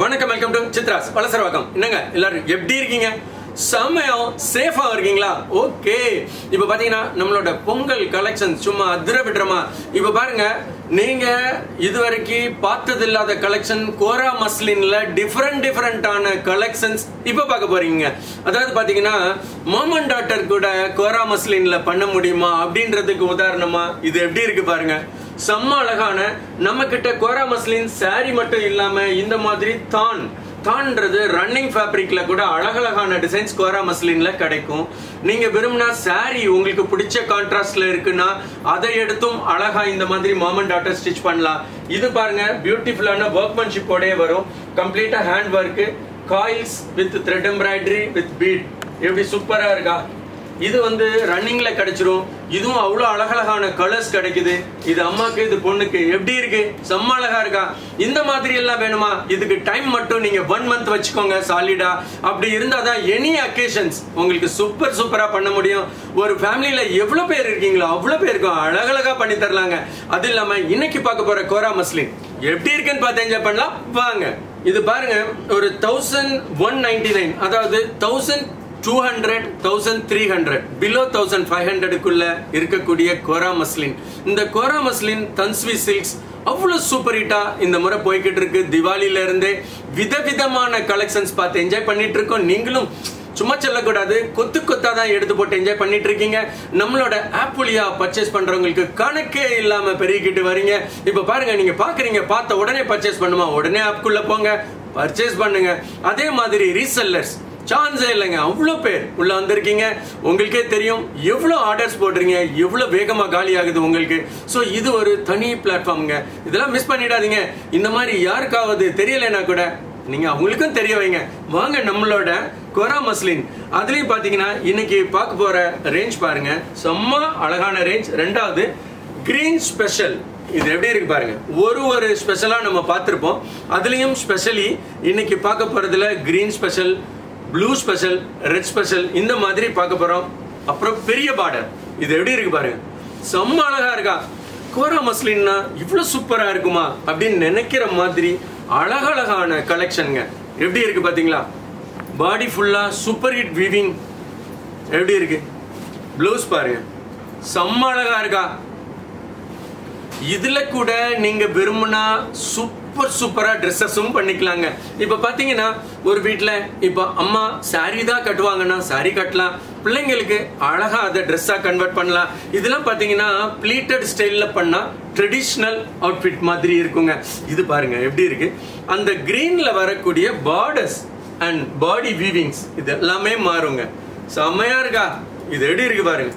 வணக்கம் welcome to Chitra's Valasaravakkam என்னங்க எல்லாரும் எப்படி இருக்கீங்க செம்மையா சேஃபா இருக்கீங்களா ஓகே இப்போ பாத்தீங்கன்னா நம்மளோட பொங்கல் கலெக்ஷன் சும்மா அதிர விடுறமா இப்போ பாருங்க நீங்க இதுவரைக்கும் பார்த்தது இல்லாத கலெக்ஷன் கோரா மஸ்லின்ல டிஃப்ரெண்ட் டிஃப்ரெண்டான கலெக்ஷன்ஸ் இப்போ பார்க்க போறீங்க அதாவது பாத்தீங்கன்னா மாமன் டாட்டர் கூட கோரா மஸ்லின்ல பண்ண முடியுமா அப்படின்றதுக்கு உதாரணமா இது எப்படி இருக்கு பாருங்க செம்ம அழகான நம்ம கிட்ட கோரா மஸ்லின் saree மட்டும் இல்லாம இந்த மாதிரி தான் தான்ன்றது ரன்னிங் ஃபேப்ரிக்ல கூட அழகழகான டிசைன்ஸ் கோரா மஸ்லின்ல கிடைக்கும் நீங்க விரும்பினா saree உங்களுக்கு பிடிச்ச கான்ட்ராஸ்ட்ல இருக்குன்னா அதை எடுத்தும் அழகா இந்த மாதிரி மாமன் டாட்டர் ஸ்டிச் பண்ணலாம் இது பாருங்க பியூட்டிஃபுல்லான ஒர்க்மன்ஷிப்போடே வரும் கம்ப்ளீட்டா hand work coils with thread embroidery with bead எப்படி சூப்பரா இருக்கா இது வந்து ரன்னிங்ல கிடைச்சிரும் இதுவும் அவ்வளவு அழகழகான கலர்ஸ் கிடைக்குது இது அம்மாக்கு இது பொண்ணுக்கு எப்படி இருக்கு செம்ம அழகா இருக்கா இந்த மாதிரி எல்லாம் வேணுமா இதுக்கு டைம் மட்டும் நீங்க ஒன் மந்த் வச்சுக்கோங்க சாலிடா அப்படி இருந்தாதான் எனி அக்கேஷன்ஸ் உங்களுக்கு சூப்பர் சூப்பரா பண்ண முடியும் ஒரு ஃபேமிலியில எவ்வளவு பேர் இருக்கீங்களோ அவ்வளவு பேருக்கும் அழகழகா பண்ணி தரலாங்க அது இல்லாம இன்னைக்கு பார்க்க போற கோரா மஸ்லின் எப்படி இருக்குன்னு பார்த்து என்ஜாய் பண்ணலாம் வாங்க இது பாருங்க ஒரு தௌசண்ட் ஒன் நைன்டி நைன் அதாவது thousand two hundred thousand three hundred below thousand five ஹண்ட்ரடுக்குள்ள இருக்கக்கூடிய கோரா மஸ்லின் இந்த கோரா மஸ்லின் தன்ஸ்வி சில்க்ஸ் அவ்வளவு சூப்பர் ஹிட்டா இந்த முறை போய்கிட்டு இருக்கு திவாலில இருந்தே விதவிதமான கலெக்ஷன்ஸ் பார்த்து என்ஜாய் பண்ணிட்டு இருக்கோம் நீங்களும் சும்மா சொல்லக்கூடாது கொத்து கொத்தா தான் எடுத்து போட்டு என்ஜாய் பண்ணிட்டு இருக்கீங்க நம்மளோட ஆப் வழியா பர்ச்சேஸ் பண்றவங்களுக்கு கணக்கே இல்லாம பெருகிட்டு வரீங்க இப்ப பாருங்க நீங்க பாக்குறீங்க பார்த்த உடனே பர்ச்சேஸ் பண்ணுமா உடனே ஆப்குள்ள போங்க பர்ச்சேஸ் பண்ணுங்க அதே மாதிரி ரீசெல்லர்ஸ் சான்ஸே இல்லைங்க அவ்வளோ பேர் உள்ள வந்திருக்கீங்க உங்களுக்கே தெரியும் எவ்வளோ ஆர்டர்ஸ் போடுறீங்க எவ்வளோ வேகமாக காலி ஆகுது உங்களுக்கு ஸோ இது ஒரு தனி பிளாட்ஃபார்ம்ங்க இதெல்லாம் மிஸ் பண்ணிடாதீங்க இந்த மாதிரி யாருக்காவது தெரியலைன்னா கூட நீங்க அவங்களுக்கும் தெரிய வைங்க வாங்க நம்மளோட கொரா மஸ்லின் அதுலயும் பாத்தீங்கன்னா இன்னைக்கு பார்க்க போற ரேஞ்ச் பாருங்க செம்ம அழகான ரேஞ்ச் ரெண்டாவது கிரீன் ஸ்பெஷல் இது எப்படி இருக்கு பாருங்க ஒரு ஒரு ஸ்பெஷலா நம்ம பார்த்திருப்போம் அதுலயும் ஸ்பெஷலி இன்னைக்கு பார்க்க போறதுல green special blue special red special இந்த மாதிரி பார்க்க போறோம் அப்புறம் பெரிய பார்டர் இது எப்படி இருக்கு பாருங்க செம்ம அழகா இருக்கா கோரா மஸ்லின்னா இவ்வளவு சூப்பரா இருக்குமா அப்படின்னு நினைக்கிற மாதிரி அழகழகான கலெக்ஷனுங்க எப்படி இருக்கு பாத்தீங்களா பாடி ஃபுல்லா சூப்பர் ஹிட் வீவிங் எப்படி இருக்கு ப்ளவுஸ் பாருங்க செம்ம அழகா இருக்கா இதுல கூட நீங்க விரும்பினா சூப்பர் சூப்பரா ட்ரெஸ்ஸஸும் பண்ணிக்கலாங்க இப்ப பாத்தீங்கன்னா ஒரு வீட்ல இப்ப அம்மா சாரி தான் கட்டுவாங்கன்னா சாரி கட்டலாம் பிள்ளைங்களுக்கு அழகா அதை ட்ரெஸ்ஸா கன்வெர்ட் பண்ணலாம் இதெல்லாம் பாத்தீங்கன்னா ப்ளீட்டட் ஸ்டைல்ல பண்ணா ட்ரெடிஷ்னல் அவுட்ஃபிட் மாதிரி இருக்குங்க இது பாருங்க எப்படி இருக்கு அந்த கிரீன்ல வரக்கூடிய பார்டர்ஸ் அண்ட் பாடி வீவிங்ஸ் இது எல்லாமே மாறுங்க செம்மையா இருக்கா இது எப்படி இருக்கு பாருங்க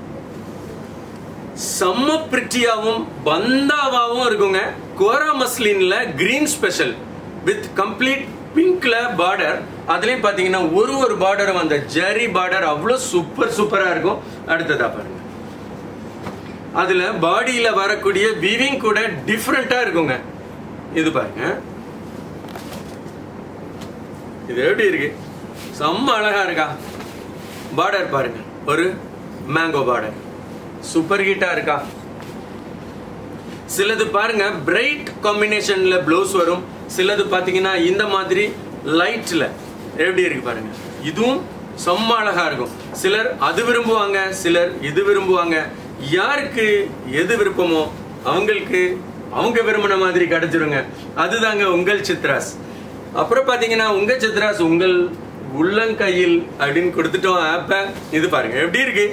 செம்ம பிரிட்டியாவும் பந்தாவாவும் இருக்குங்க கோரா மஸ்லின்ல கிரீன் ஸ்பெஷல் வித் கம்ப்ளீட் பிங்க்ல பார்டர் அதுலயும் பாத்தீங்கன்னா ஒரு ஒரு பார்டரும் அந்த ஜெரி பார்டர் அவ்வளவு சூப்பர் சூப்பரா இருக்கும் அடுத்ததா பாருங்க அதுல பாடியில வரக்கூடிய வீவிங் கூட டிஃப்ரெண்டா இருக்குங்க இது பாருங்க இது எப்படி இருக்கு செம்ம அழகா இருக்கா பார்டர் பாருங்க ஒரு மேங்கோ பார்டர் சூப்பர் ஹிட்டா இருக்கா சிலது பாருங்க பிரைட் காம்பினேஷன்ல ப்ளவுஸ் வரும் சிலது பாத்தீங்கன்னா இந்த மாதிரி லைட்ல எப்படி இருக்கு பாருங்க இதுவும் செம்ம அழகா இருக்கும் சிலர் அது விரும்புவாங்க சிலர் இது விரும்புவாங்க யாருக்கு எது விருப்பமோ அவங்களுக்கு அவங்க விரும்பின மாதிரி கிடைச்சிருங்க அதுதாங்க உங்கள் சித்ராஸ் அப்புறம் பாத்தீங்கன்னா உங்க சித்ராஸ் உங்கள் உள்ளங்கையில் அப்படின்னு கொடுத்துட்டோம் ஆப்ப இது பாருங்க எப்படி இருக்கு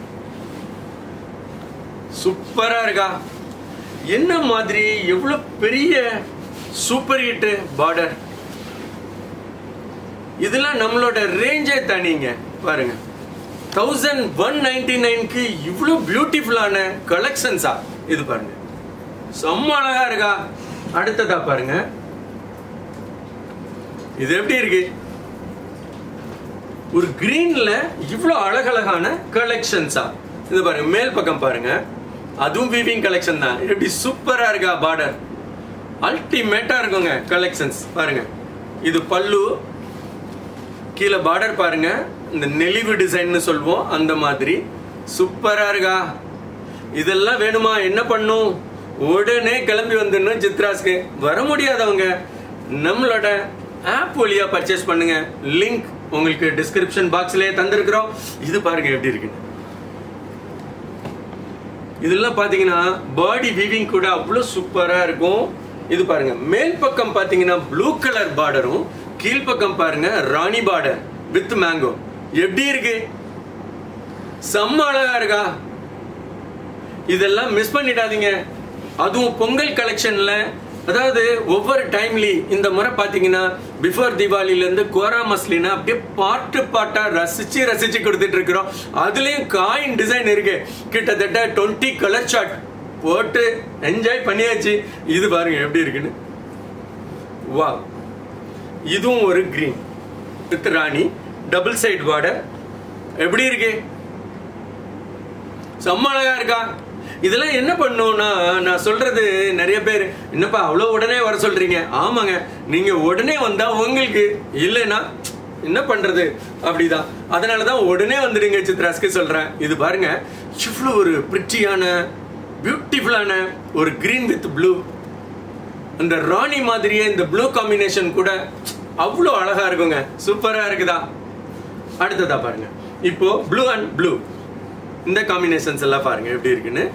சூப்பரா இருக்கா என்ன மாதிரி எவ்வளவு பெரிய சூப்பர் ஹிட் பார்டர் இதெல்லாம் நம்மளோட ரேஞ்சே தனிங்க பாருங்க தௌசண்ட் ஒன் நைன்டி நைன்க்கு இவ்வளவு பியூட்டிஃபுல்லான கலெக்ஷன்ஸா இது பாருங்க செம்ம அழகா இருக்கா அடுத்ததா பாருங்க இது எப்படி இருக்கு ஒரு கிரீன்ல இவ்வளவு அழகழகான கலெக்ஷன்ஸா இது பாருங்க மேல் பக்கம் பாருங்க அதுவும் வீவிங் கலெக்ஷன் தான் எப்படி சூப்பரா இருக்கா பார்டர் அல்டிமேட்டா இருக்குங்க கலெக்ஷன்ஸ் பாருங்க இது பல்லு கீழே பார்டர் பாருங்க இந்த நெளிவு டிசைன்னு சொல்லுவோம் அந்த மாதிரி சூப்பரா இருக்கா இதெல்லாம் வேணுமா என்ன பண்ணும் உடனே கிளம்பி வந்துடணும் சித்ராஸ்க்கு வர முடியாதவங்க நம்மளோட ஆப் வழியா பர்ச்சேஸ் பண்ணுங்க லிங்க் உங்களுக்கு டிஸ்கிரிப்ஷன் பாக்ஸ்லயே தந்திருக்கிறோம் இது பாருங்க எப்படி இருக்குன்னு இதெல்லாம் பாத்தீங்கன்னா பாடி வீவிங் கூட அவ்வளோ சூப்பரா இருக்கும் இது பாருங்க மேல் பக்கம் பாத்தீங்கன்னா ப்ளூ கலர் பார்டரும் கீழ்ப்பக்கம் பாருங்க ராணி பார்டர் வித் மேங்கோ எப்படி இருக்கு செம்ம அழகா இருக்கா இதெல்லாம் மிஸ் பண்ணிடாதீங்க அதுவும் பொங்கல் கலெக்ஷன்ல அதாவது ஒவ்வொரு டைம்லி இந்த முறை பாத்தீங்கன்னா பிஃபோர் தீபாவளில இருந்து கோரா மஸ்லினா அப்படியே பாட்டு பாட்டா ரசிச்சு ரசிச்சு கொடுத்துட்டு இருக்கிறோம் அதுலயும் காயின் டிசைன் இருக்கு கிட்டத்தட்ட டுவெண்ட்டி கலர் சார்ட் போட்டு என்ஜாய் பண்ணியாச்சு இது பாருங்க எப்படி இருக்குன்னு வா இதுவும் ஒரு கிரீன் வித் ராணி டபுள் சைடு பார்டர் எப்படி இருக்கு செம்ம அழகா இருக்கா இதெல்லாம் என்ன பண்ணும்னா நான் சொல்றது நிறைய பேர் என்னப்பா அவ்வளோ உடனே வர சொல்றீங்க ஆமாங்க நீங்க உடனே வந்தா உங்களுக்கு இல்லைன்னா என்ன பண்றது அப்படிதான் அதனாலதான் உடனே வந்துடுங்க சித்ராஸ்க்கு சொல்றேன் இது பாருங்க இவ்வளோ ஒரு பிரிட்டியான பியூட்டிஃபுல்லான ஒரு கிரீன் வித் ப்ளூ அந்த ராணி மாதிரியே இந்த ப்ளூ காம்பினேஷன் கூட அவ்வளோ அழகா இருக்குங்க சூப்பரா இருக்குதா அடுத்ததா பாருங்க இப்போ ப்ளூ அண்ட் ப்ளூ இந்த காம்பினேஷன்ஸ் எல்லாம் பாருங்க எப்படி இருக்குன்னு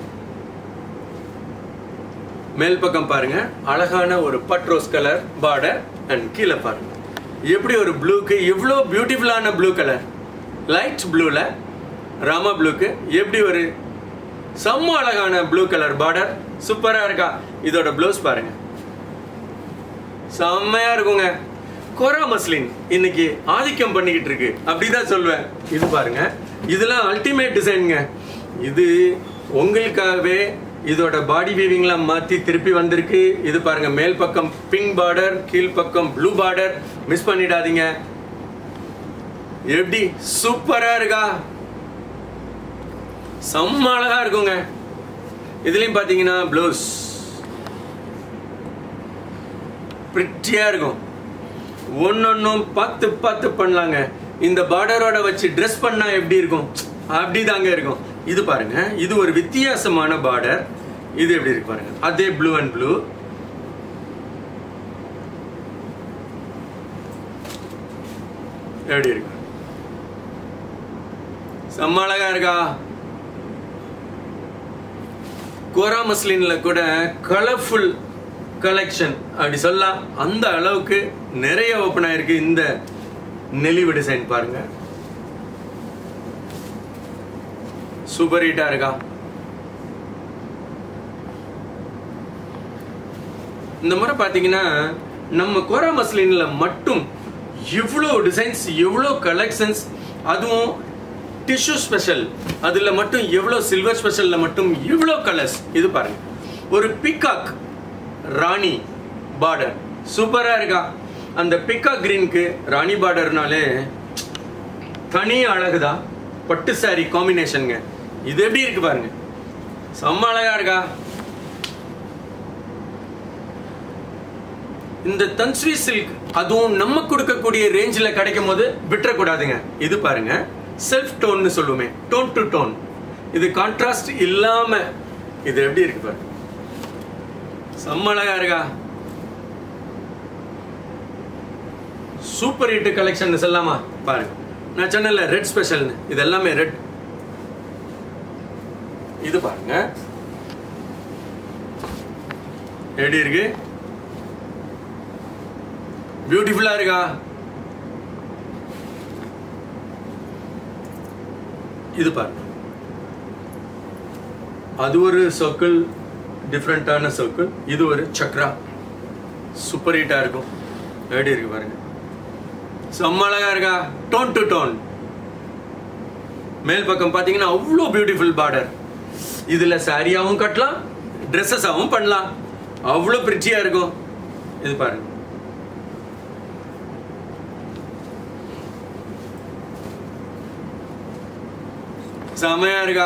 மேல் பக்கம் பாருங்க அழகான ஒரு பட் ரோஸ் கலர் பார்டர் அண்ட் கீழே பாருங்க எப்படி ஒரு ப்ளூக்கு இவ்வளோ பியூட்டிஃபுல்லான ப்ளூ கலர் லைட் ப்ளூல ராமா ப்ளூக்கு எப்படி ஒரு செம்ம அழகான ப்ளூ கலர் பார்டர் சூப்பரா இருக்கா இதோட ப்ளவுஸ் பாருங்க செம்மையா இருக்குங்க கோரா மஸ்லின் இன்னைக்கு ஆதிக்கம் பண்ணிக்கிட்டு இருக்கு அப்படிதான் சொல்வேன் இது பாருங்க இதெல்லாம் அல்டிமேட் டிசைனுங்க இது உங்களுக்காகவே இதோட பாடி வீவிங்லாம் மாத்தி திருப்பி வந்திருக்கு இது பாருங்க மேல் பக்கம் பிங்க் பார்டர் கீழ் பக்கம் ப்ளூ பார்டர் மிஸ் பண்ணிடாதீங்க எப்படி சூப்பரா இருக்கா செம்ம அழகா இருக்குங்க இதுலயும் பாத்தீங்கன்னா ப்ளவுஸ் பிரிட்டியா இருக்கும் ஒன்னொன்னும் பத்து பத்து பண்ணலாங்க இந்த பார்டரோட வச்சு ட்ரெஸ் பண்ணா எப்படி இருக்கும் அப்படிதாங்க இருக்கும் இது பாருங்க இது ஒரு வித்தியாசமான பார்டர் இது எப்படி இருக்கு பாருங்க அதே ப்ளூ அண்ட் ப்ளூ எப்படி இருக்கு செம்ம அழகா இருக்கா கோரா மஸ்லின்ல கூட கலர்ஃபுல் கலெக்ஷன் அப்படி சொல்லலாம் அந்த அளவுக்கு நிறைய ஓப்பன் ஆயிருக்கு இந்த நெளிவு டிசைன் பாருங்க சூப்பர் ஹீட்டா இருக்கா இந்த முறை பாத்தீங்கன்னா நம்ம கோரா மஸ்லின்ல மட்டும் இவ்வளோ டிசைன்ஸ் இவ்வளோ கலெக்ஷன்ஸ் அதுவும் டிஷ்யூ ஸ்பெஷல் அதுல மட்டும் எவ்வளோ சில்வர் ஸ்பெஷல்ல மட்டும் இவ்வளோ கலர்ஸ் இது பாருங்க ஒரு பிகாக் ராணி பார்டர் சூப்பரா இருக்கா அந்த பிக்கா கிரீனுக்கு ராணி பார்டர்னாலே தனி அழகுதான் பட்டு சாரி காம்பினேஷனுங்க இது எப்படி இருக்கு பாருங்க செம்ம அழகா இருக்கா இந்த தன்ஸ்ரீ சில்க் அதுவும் நம்ம கொடுக்கக்கூடிய ரேஞ்சில் கிடைக்கும் போது விட்டுறக்கூடாதுங்க இது பாருங்க செல்ஃப் டோன்னு சொல்லுவோமே டோன் டு டோன் இது கான்ட்ராஸ்ட் இல்லாம இது எப்படி இருக்கு பாருங்க செம்ம அழகா இருக்கா சூப்பர் ஹிட் கலெக்ஷன் சொல்லலாமா பாருங்க நான் சொன்னல ரெட் ஸ்பெஷல்னு இது எல்லாமே ரெட் இது பாருங்க எப்படி இருக்கு பியூட்டிஃபுல்லா இருக்கா இது பாருங்க அது ஒரு சர்க்கிள் டிஃப்ரெண்டான சர்க்கிள் இது ஒரு சக்ரா சூப்பர் ஹீட்டா இருக்கும் எப்படி இருக்கு பாருங்க செம்ம அழகா இருக்கா டோன் டு டோன் மேல் பக்கம் பாத்தீங்கன்னா அவ்வளோ பியூட்டிஃபுல் பார்டர் இதுல சாரியாவும் கட்டலாம் ட்ரெஸ்ஸஸாவும் பண்ணலாம் அவ்வளோ பிரிச்சியா இருக்கும் இது பாருங்க செமையா இருக்கா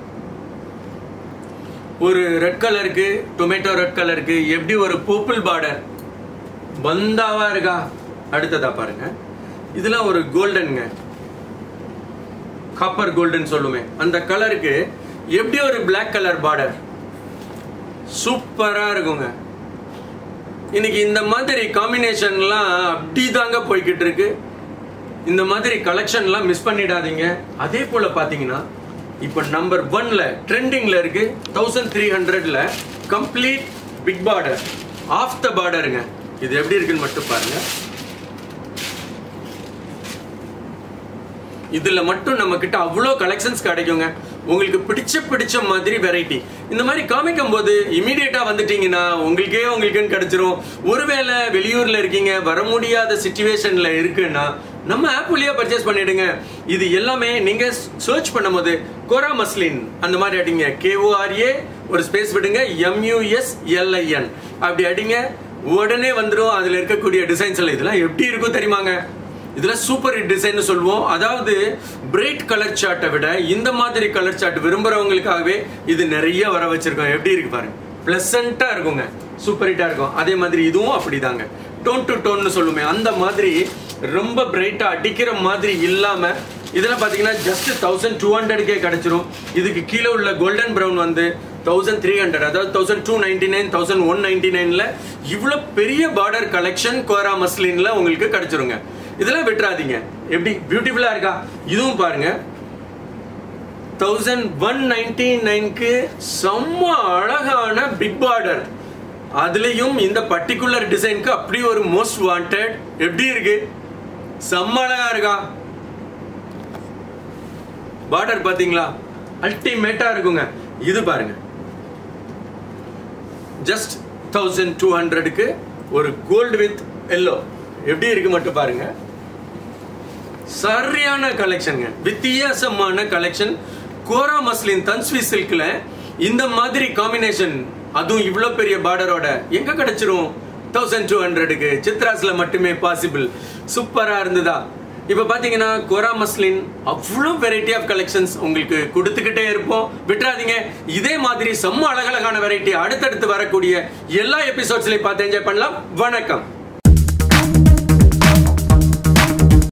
ஒரு ரெட் கலருக்கு டொமேட்டோ ரெட் கலருக்கு எப்படி ஒரு பர்பிள் பார்டர் பந்தாவா இருக்கா அடுத்ததா பாருங்க இதெல்லாம் ஒரு கோல்டனுங்க காப்பர் கோல்டன் சொல்லுமே அந்த கலருக்கு எப்படி ஒரு பிளாக் கலர் பார்டர் சூப்பரா இருக்குங்க இன்னைக்கு இந்த மாதிரி காம்பினேஷன்லாம் அப்படி தாங்க போய்கிட்டு இருக்கு இந்த மாதிரி கலெக்ஷன்லாம் மிஸ் பண்ணிடாதீங்க அதே போல பாத்தீங்கன்னா இப்போ நம்பர் ஒன்ல ட்ரெண்டிங்ல இருக்கு தௌசண்ட் த்ரீ ஹண்ட்ரட்ல complete big border of the பார்டருங்க இது எப்படி இருக்குன்னு மட்டும் பாருங்க இதுல மட்டும் நம்ம கிட்ட அவ்வளோ கலெக்ஷன்ஸ் கிடைக்குங்க உங்களுக்கு பிடிச்ச பிடிச்ச மாதிரி வெரைட்டி இந்த மாதிரி காமிக்கும் போது இமீடியட்டா வந்துட்டீங்கன்னா உங்களுக்கே உங்களுக்குன்னு கிடைச்சிரும் ஒருவேளை வெளியூர்ல இருக்கீங்க வர முடியாத சுச்சுவேஷன்ல இருக்குன்னா நம்ம ஆப் வழியா பர்ச்சேஸ் பண்ணிடுங்க இது எல்லாமே நீங்க சர்ச் பண்ணும்போது கோரா மஸ்லின் அந்த மாதிரி அடிங்க கேஓஆர்ஏ ஒரு ஸ்பேஸ் விடுங்க எம்யூஎஸ் எல்ஐஎன் அப்படி அடிங்க உடனே வந்துடும் அதுல இருக்கக்கூடிய டிசைன்ஸ் எல்லாம் இதெல்லாம் எப்படி இருக்கும் தெரியுமாங்க இதுல சூப்பர் ஹிட் டிசைன் சொல்லுவோம் அதாவது பிரைட் கலர் சார்ட்டை விட இந்த மாதிரி கலர் சார்ட் விரும்புறவங்களுக்காகவே இது நிறைய வர வச்சிருக்கோம் எப்படி இருக்கு பாருங்க பிளசண்டா இருக்குங்க சூப்பர் ஹிட்டா இருக்கும் அதே மாதிரி இதுவும் அப்படிதாங்க டோன் டு டோன்னு சொல்லுமே அந்த மாதிரி ரொம்ப பிரைட்டா அடிக்கிற மாதிரி இல்லாம இதெல்லாம் பாத்தீங்கன்னா ஜஸ்ட் தௌசண்ட் டூ ஹண்ட்ரட்கே கிடைச்சிரும் இதுக்கு கீழே உள்ள கோல்டன் பிரவுன் வந்து தௌசண்ட் த்ரீ ஹண்ட்ரட் அதாவது thousand two ninety nine thousand one ninety நைன்ல இவ்வளவு பெரிய பார்டர் கலெக்ஷன் கோரா மஸ்லின்ல உங்களுக்கு கிடைச்சிருங்க இதெல்லாம் விட்டுறாதீங்க எப்படி பியூட்டிஃபுல்லா இருக்கா இதுவும் பாருங்க தௌசண்ட் ஒன் நைன்டி நைன்க்கு செம்ம அழகான பிக் பார்டர் அதுலயும் இந்த பர்டிகுலர் டிசைனுக்கு அப்படி ஒரு மோஸ்ட் வாண்டட் எப்படி இருக்கு செம்ம அழகா இருக்கா பார்டர் பாத்தீங்களா அல்டிமேட்டா இருக்குங்க இது பாருங்க ஜஸ்ட் தௌசண்ட் டூ ஹண்ட்ரடுக்கு ஒரு கோல்டு வித் எல்லோ எப்படி இருக்கு மட்டும் பாருங்க சரியான கலெக்ஷனுங்க வித்தியாசமான கலெக்ஷன் கோரா மஸ்லின் தன்ஸ்வி சில்க்ல இந்த மாதிரி காம்பினேஷன் அதுவும் இவ்வளவு பெரிய பார்டரோட எங்க கிடைச்சிரும் தௌசண்ட் டூ ஹண்ட்ரடுக்கு சித்ராஸ்ல மட்டுமே பாசிபிள் சூப்பரா இருந்ததா இப்ப பாத்தீங்கன்னா கோரா மஸ்லின் அவ்வளோ வெரைட்டி ஆஃப் கலெக்ஷன்ஸ் உங்களுக்கு கொடுத்துக்கிட்டே இருப்போம் விட்டுறாதீங்க இதே மாதிரி செம்ம அழகழகான வெரைட்டி அடுத்தடுத்து வரக்கூடிய எல்லா எபிசோட்ஸ்லயும் பார்த்து என்ஜாய் பண்ணலாம் வணக்கம்